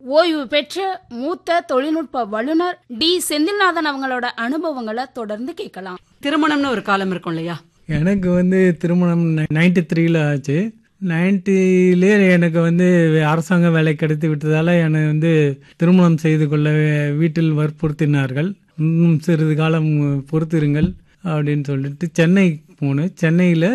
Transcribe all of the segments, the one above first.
ஓய்வு பெற்ற மூத்த தொழில்நுட்ப வல்லுநர் டி செந்தில்நாதன் அவங்களோட அனுபவங்களை தொடர்ந்து கேட்கலாம் திருமணம்னு ஒரு காலம் இருக்கும் இல்லையா எனக்கு வந்து திருமணம் நைன்டி த்ரீல ஆச்சு நைன்டிலே எனக்கு வந்து அரசாங்க வேலை கிடைத்து விட்டதால என்னை வந்து திருமணம் செய்து கொள்ள வீட்டில் வற்புறுத்தினார்கள் இன்னும் சிறிது காலம் பொறுத்திருங்கள் அப்படின்னு சொல்லிட்டு சென்னை போனேன் சென்னையில்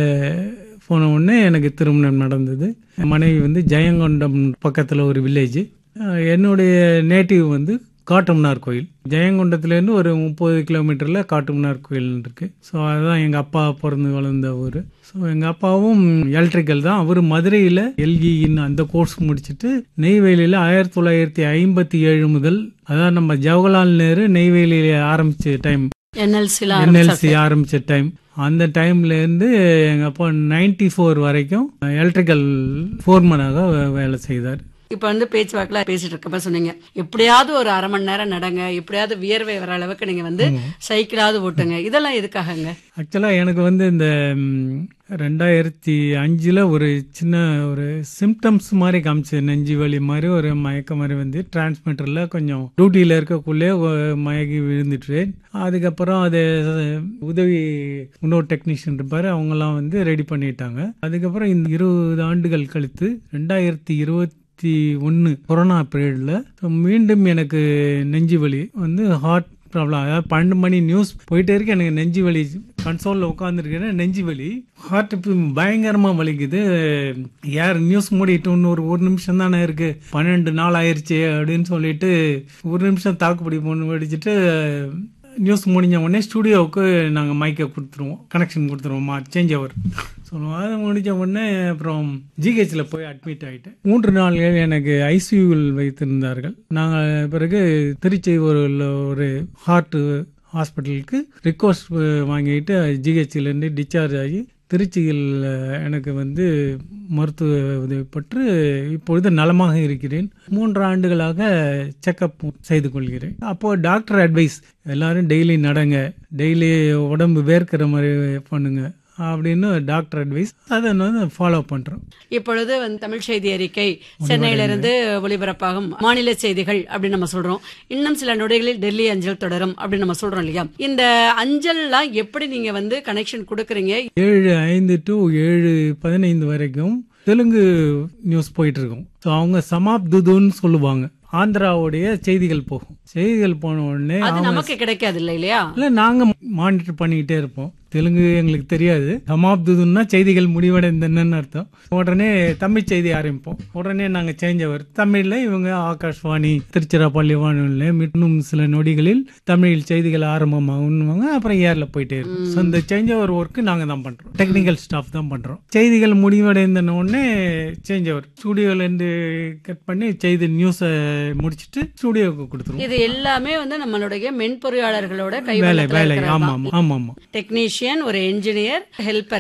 போன உடனே எனக்கு திருமணம் நடந்தது மனைவி வந்து ஜெயங்கொண்டம் பக்கத்தில் ஒரு வில்லேஜ் என்னுடைய நேட்டிவ் வந்து காட்டுமன்னார் கோயில் ஜெயங்கொண்டத்துலேருந்து ஒரு முப்பது கிலோமீட்டரில் காட்டுமன்னார் கோயில் இருக்குது ஸோ அதுதான் எங்கள் அப்பா பிறந்து வளர்ந்த ஊர் ஸோ எங்கள் அப்பாவும் எலக்ட்ரிக்கல் தான் அவர் மதுரையில் எல்இன்னு அந்த கோர்ஸ் முடிச்சுட்டு நெய்வேலியில் ஆயிரத்தி தொள்ளாயிரத்தி ஐம்பத்தி ஏழு முதல் அதான் நம்ம ஜவஹர்லால் நேரு நெய்வேலியில் ஆரம்பிச்ச டைம் என்எல்சில என்எல்சி ஆரம்பிச்ச டைம் அந்த டைம்ல இருந்து எங்க அப்பா நைன்டி ஃபோர் வரைக்கும் எலக்ட்ரிக்கல் ஃபோர்மனாக வேலை செய்தார் இப்ப வந்து பேச்சுவாக்குல பேசிட்டு இருக்கப்ப சொன்னீங்க எப்படியாவது ஒரு அரை மணி நேரம் நடங்க எப்படியாவது வியர்வை வர அளவுக்கு நீங்க வந்து சைக்கிளாவது ஓட்டுங்க இதெல்லாம் எதுக்காகங்க ஆக்சுவலாக எனக்கு வந்து இந்த ம், ரெண்டாயிரத்தி அஞ்சில் ஒரு சின்ன ஒரு சிம்டம்ஸ் மாதிரி காமிச்சு நெஞ்சு வலி மாதிரி ஒரு மயக்க மாதிரி வந்து டிரான்ஸ்மிட்டரில் கொஞ்சம் டியூட்டியில் இருக்கக்குள்ளே ஒ- மயங்கி விழுந்துட்டேன் அதுக்கப்புறம் அது உதவி இன்னொரு டெக்னீஷியன் இருப்பார் அவங்கெல்லாம் வந்து ரெடி பண்ணிட்டாங்க அதுக்கப்புறம் இந்த இருபது ஆண்டுகள் கழித்து ரெண்டாயிரத்தி இருபத்தி ஒன்று கொரோனா பீரியடில் மீண்டும் எனக்கு நெஞ்சு வலி வந்து ஹார்ட் ப்ராப்ளம் அதாவது பன்னெண்டு மணி நியூஸ் போயிட்டே இருக்கு எனக்கு நெஞ்சு வலி கன்சோலில் உட்காந்துருக்கேன் நெஞ்சு வலி ஹார்ட் பயங்கரமாக வலிக்குது யார் நியூஸ் மூடிட்டு இன்னொரு ஒரு நிமிஷம் தானே இருக்கு பன்னெண்டு நாள் ஆயிருச்சு அப்படின்னு சொல்லிட்டு ஒரு நிமிஷம் தாக்குப்பிடி பொண்ணு வெடிச்சிட்டு நியூஸ் முடிஞ்ச உடனே ஸ்டுடியோவுக்கு நாங்கள் மைக்கை கொடுத்துருவோம் கனெக்ஷன் கொடுத்துருவோம் சேஞ்ச் ஓவர் சொல்லுவோம் அது முடிஞ்ச உடனே அப்புறம் ஜிஹெச்சில் போய் அட்மிட் ஆகிட்டேன் மூன்று நாள்கள் எனக்கு ஐசியூவில் வைத்திருந்தார்கள் நாங்கள் பிறகு திருச்சி ஒரு ஒரு ஹார்ட் ஹாஸ்பிட்டலுக்கு ரிக்வஸ்ட் வாங்கிட்டு ஜிஹெச்சிலேருந்து டிஸ்சார்ஜ் ஆகி திருச்சியில் எனக்கு வந்து மருத்துவ உதவி பெற்று இப்பொழுது நலமாக இருக்கிறேன் மூன்று ஆண்டுகளாக செக்கப் செய்து கொள்கிறேன் அப்போ டாக்டர் அட்வைஸ் எல்லாரும் டெய்லி நடங்க டெய்லி உடம்பு வேர்க்கிற மாதிரி பண்ணுங்க அப்படின்னு டாக்டர் அட்வைஸ் அதை வந்து ஃபாலோ பண்றோம் இப்பொழுது வந்து தமிழ் செய்தி அறிக்கை சென்னையில இருந்து ஒளிபரப்பாகும் மாநில செய்திகள் அப்படின்னு நம்ம சொல்றோம் இன்னும் சில நொடிகளில் டெல்லி அஞ்சல் தொடரும் அப்படின்னு நம்ம சொல்றோம் இல்லையா இந்த அஞ்சல்லாம் எப்படி நீங்க வந்து கனெக்ஷன் கொடுக்கறீங்க ஏழு ஐந்து டு ஏழு பதினைந்து வரைக்கும் தெலுங்கு நியூஸ் போயிட்டு இருக்கும் ஸோ அவங்க சமாப் துதுன்னு சொல்லுவாங்க ஆந்திராவுடைய செய்திகள் போகும் செய்திகள் போன உடனே அது நமக்கு கிடைக்காது இல்லை இல்லையா இல்ல நாங்க மானிட்டர் பண்ணிக்கிட்டே இருப்போம் தெலுங்கு எங்களுக்கு தெரியாது சமாப்துதுன்னா செய்திகள் முடிவடைந்தன்னு அர்த்தம் உடனே தமிழ் செய்தி ஆரம்பிப்போம் உடனே நாங்க சேஞ்ச் அவர் தமிழ்ல இவங்க ஆகாஷ்வாணி திருச்சிராப்பள்ளி வானொலியில இன்னும் சில நொடிகளில் தமிழில் செய்திகள் ஆரம்பமாகும்னுவாங்க அப்புறம் ஏர்ல போயிட்டே இருக்கும் ஸோ இந்த சேஞ்ச் ஓவர் ஒர்க்கு நாங்க தான் பண்றோம் டெக்னிக்கல் ஸ்டாஃப் தான் பண்றோம் செய்திகள் முடிவடைந்த உடனே சேஞ்ச் ஓவர் ஸ்டுடியோல இருந்து கட் பண்ணி செய்தி நியூஸை முடிச்சிட்டு ஸ்டுடியோவுக்கு கொடுத்துருவோம் இது எல்லாமே வந்து நம்மளுடைய மென்பொறியாளர்களோட வேலை வேலை கைவேலை ஆமா ஆமா ஆமா ஆமா டெக்னீஷியன் ஒரு என்ஜினியர் ஹெல்பர்